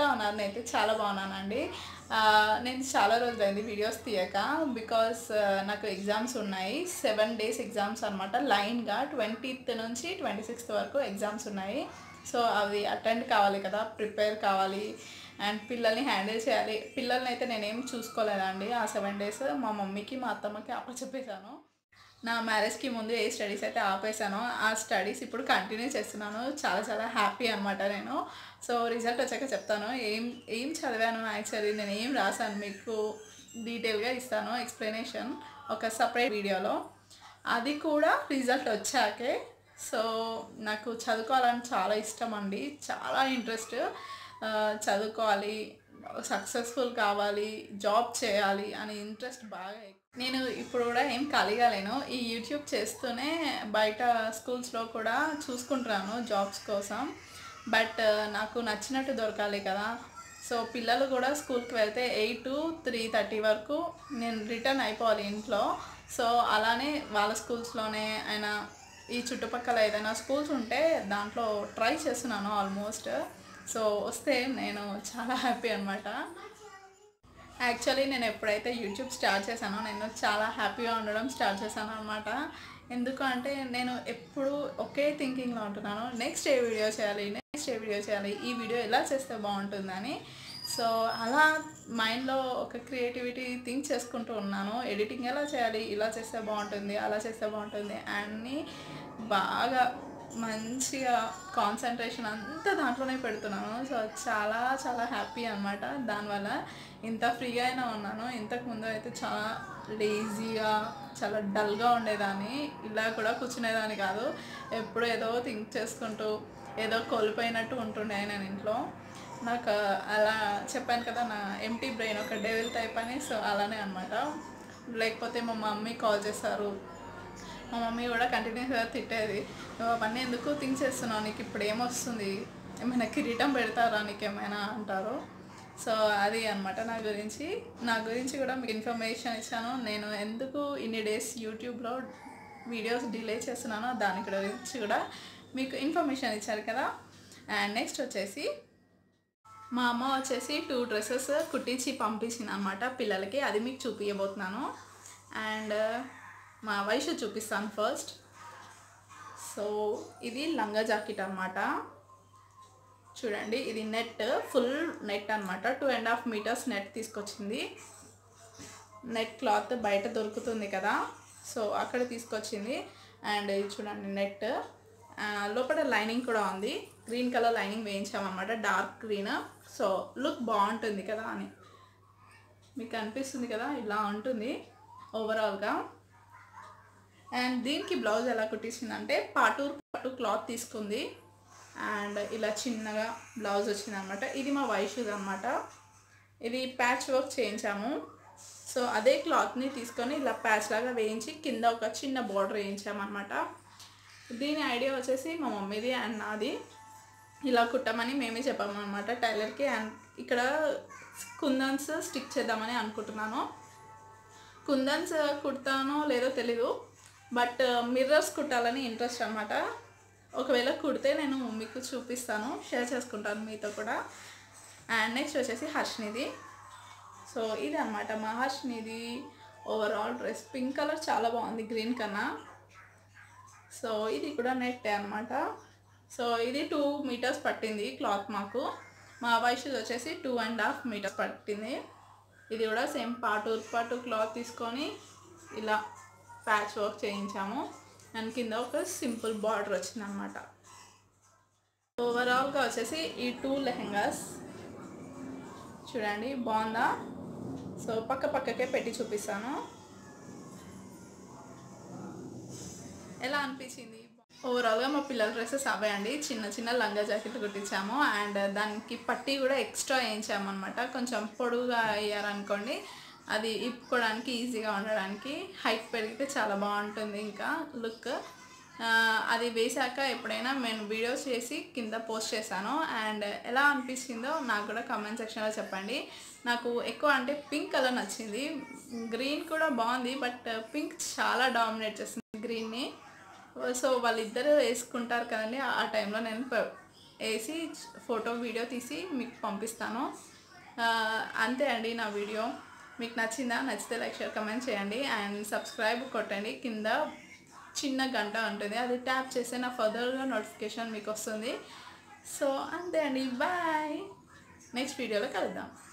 ఉన్నారు నేనైతే చాలా బాగున్నానండి ఆ, నేను చాలా రోజులైంది వీడియోస్ తీయక బికాస్ నాకు ఎగ్జామ్స్ ఉన్నాయి సెవెన్ డేస్ ఎగ్జామ్స్ అనమాట లైన్గా ట్వంటీత్ నుంచి ట్వంటీ సిక్స్త్ వరకు ఎగ్జామ్స్ ఉన్నాయి సో అవి అటెండ్ కావాలి కదా ప్రిపేర్ కావాలి అండ్ పిల్లల్ని హ్యాండిల్ చేయాలి పిల్లల్ని అయితే నేనేం చూసుకోలేదండి ఆ సెవెన్ డేస్ మా మమ్మీకి మా అత్తమ్మకి అప్పచెప్పేశాను నా మ్యారేజ్కి ముందు ఏ స్టడీస్ అయితే ఆపేసానో ఆ స్టడీస్ ఇప్పుడు కంటిన్యూ చేస్తున్నాను చాలా చాలా హ్యాపీ అనమాట నేను సో రిజల్ట్ వచ్చాక చెప్తాను ఏం ఏం చదివాను యాక్చువల్లీ నేను ఏం రాశాను మీకు డీటెయిల్గా ఇస్తాను ఎక్స్ప్లెనేషన్ ఒక సపరేట్ వీడియోలో అది కూడా రిజల్ట్ వచ్చాకే సో నాకు చదువుకోవాలని చాలా ఇష్టం అండి చాలా ఇంట్రెస్ట్ చదువుకోవాలి సక్సెస్ఫుల్ కావాలి జాబ్ చేయాలి అని ఇంట్రెస్ట్ బాగా ఎక్కువ. నేను ఇప్పుడు కూడా ఏం ఖాళీగా లేను ఈ యూట్యూబ్ చేస్తూనే బయట స్కూల్స్లో కూడా చూసుకుంటున్నాను జాబ్స్ కోసం బట్ నాకు నచ్చినట్టు దొరకాలి కదా సో పిల్లలు కూడా స్కూల్కి వెళ్తే ఎయిట్ టు త్రీ థర్టీ వరకు నేను రిటర్న్ అయిపోవాలి ఇంట్లో సో అలానే వాళ్ళ స్కూల్స్లోనే అయినా ఈ చుట్టుపక్కల ఏదైనా స్కూల్స్ ఉంటే దాంట్లో ట్రై చేస్తున్నాను ఆల్మోస్ట్ సో వస్తే నేను చాలా హ్యాపీ అనమాట యాక్చువల్లీ నేను ఎప్పుడైతే యూట్యూబ్ స్టార్ట్ చేశానో నేను చాలా హ్యాపీగా ఉండడం స్టార్ట్ చేశాను అనమాట ఎందుకు అంటే నేను ఎప్పుడు ఒకే థింకింగ్లో ఉంటున్నాను నెక్స్ట్ ఏ వీడియో చేయాలి నెక్స్ట్ ఏ వీడియో చేయాలి ఈ వీడియో ఎలా చేస్తే బాగుంటుందని సో అలా మైండ్లో ఒక క్రియేటివిటీ థింక్ చేసుకుంటూ ఉన్నాను ఎడిటింగ్ ఎలా చేయాలి ఇలా చేస్తే బాగుంటుంది అలా చేస్తే బాగుంటుంది అన్నీ బాగా మంచిగా కాన్సన్ట్రేషన్ అంతా దాంట్లోనే పెడుతున్నాను సో చాలా చాలా హ్యాపీ అనమాట దానివల్ల ఇంత ఫ్రీగా అయినా ఉన్నాను ఇంతకు ముందు అయితే చాలా లేజీగా చాలా డల్గా ఉండేదాన్ని ఇలా కూడా కూర్చునేదాన్ని కాదు ఎప్పుడు ఏదో థింక్ చేసుకుంటూ ఏదో కోల్పోయినట్టు ఉంటుండే నేను ఇంట్లో నాకు అలా చెప్పాను కదా నా ఎంటీ బ్రెయిన్ ఒక డెవిల్ టైప్ అని సో అలానే అనమాట లేకపోతే మా మమ్మీ కాల్ చేస్తారు మా మమ్మీ కూడా కంటిన్యూస్గా తిట్టేది నువ్వు అవన్నీ ఎందుకు థింక్ చేస్తున్నావు నీకు ఇప్పుడు ఏమొస్తుంది ఏమైనా కిరీటం పెడతారా నీకు ఏమైనా అంటారు సో అది అనమాట నా గురించి నా గురించి కూడా మీకు ఇన్ఫర్మేషన్ ఇచ్చాను నేను ఎందుకు ఇన్ని డేస్ యూట్యూబ్లో వీడియోస్ డిలే చేస్తున్నానో దాని గురించి కూడా మీకు ఇన్ఫర్మేషన్ ఇచ్చారు కదా అండ్ నెక్స్ట్ వచ్చేసి మా అమ్మ వచ్చేసి టూ డ్రెస్సెస్ కుట్టించి పంపించింది అనమాట పిల్లలకి అది మీకు చూపించబోతున్నాను అండ్ మా వయసు చూపిస్తాను ఫస్ట్ సో ఇది లంగా జాకెట్ అనమాట చూడండి ఇది నెట్ ఫుల్ నెట్ అనమాట two and half metres net తీసుకొచ్చింది నెట్ క్లాత్ బయట దొరుకుతుంది కదా సో అక్కడ తీసుకొచ్చింది అండ్ ఇది చూడండి నెట్ లోపల లైనింగ్ కూడా ఉంది గ్రీన్ కలర్ లైనింగ్ వేయించామన్నమాట డార్క్ గ్రీన్ సో లుక్ బాగుంటుంది కదా అని మీకు అనిపిస్తుంది కదా ఇలా ఉంటుంది ఓవరాల్గా అండ్ దీనికి బ్లౌజ్ ఎలా కుట్టించిందంటే పాటూర్ పట్టు క్లాత్ తీసుకుంది అండ్ ఇలా చిన్నగా బ్లౌజ్ వచ్చింది అనమాట ఇది మా వైషూస్ అనమాట ఇది ప్యాచ్ వర్క్ చేయించాము సో అదే క్లాత్ని తీసుకొని ఇలా ప్యాచ్ లాగా వేయించి కింద ఒక చిన్న బార్డర్ వేయించామన్నమాట దీని ఐడియా వచ్చేసి మా మమ్మీది అండ్ నాది ఇలా కుట్టమని మేమే చెప్పామన్నమాట టైలర్కి అండ్ ఇక్కడ కుందన్స్ స్టిక్ చేద్దామని అనుకుంటున్నాను కుందన్స్ కుడతానో లేదో తెలీదు బట్ మిర్రర్స్ కుట్టాలని ఇంట్రెస్ట్ అనమాట ఒకవేళ కుడితే నేను మీకు చూపిస్తాను షేర్ చేసుకుంటాను మీతో కూడా అండ్ నెక్స్ట్ వచ్చేసి హర్షినిది సో ఇది అనమాట మా హర్షినిది ఓవరాల్ డ్రెస్ పింక్ కలర్ చాలా బాగుంది గ్రీన్ కన్నా సో ఇది కూడా నెట్టే అనమాట సో ఇది టూ మీటర్స్ పట్టింది క్లాత్ మాకు మా వయసు వచ్చేసి టూ అండ్ హాఫ్ మీటర్స్ పట్టింది ఇది కూడా సేమ్ పాటు పాటు క్లాత్ తీసుకొని ఇలా ప్యాచ్ వర్క్ చేయించాము అండ్ కింద ఒక సింపుల్ బార్డర్ వచ్చింది అనమాట ఓవరాల్గా వచ్చేసి ఈ టూ లెహెంగాస్ చూడండి బాగుందా సో పక్క పక్కకే పెట్టి చూపిస్తాను ఎలా అనిపించింది ఓవరాల్గా మా పిల్లల డ్రెస్సెస్ అవే అండి చిన్న చిన్న లంగా జాకెట్ కుట్టించాము అండ్ దానికి పట్టీ కూడా ఎక్స్ట్రా వేయించాము అనమాట కొంచెం పొడుగా అయ్యారనుకోండి అది ఇప్పుకోవడానికి ఈజీగా ఉండడానికి హైట్ పెరిగితే చాలా బాగుంటుంది ఇంకా లుక్ అది వేసాక ఎప్పుడైనా నేను వీడియోస్ చేసి కింద పోస్ట్ చేశాను అండ్ ఎలా అనిపించిందో నాకు కూడా కామెంట్ సెక్షన్లో చెప్పండి నాకు ఎక్కువ అంటే పింక్ కలర్ నచ్చింది గ్రీన్ కూడా బాగుంది బట్ పింక్ చాలా డామినేట్ చేస్తుంది గ్రీన్ని సో వాళ్ళిద్దరూ వేసుకుంటారు కదండి ఆ టైంలో నేను వేసి ఫోటో వీడియో తీసి మీకు పంపిస్తాను ఆ, అంతే అండి నా వీడియో మీకు నచ్చిందా నచ్చితే లైక్ షేర్ కమెంట్ చేయండి అండ్ సబ్స్క్రైబ్ కొట్టండి కింద చిన్న గంట ఉంటుంది అది ట్యాప్ చేస్తే నా ఫర్దర్గా నోటిఫికేషన్ మీకు వస్తుంది సో అంతే అండి బాయ్ నెక్స్ట్ వీడియోలో కలుద్దాం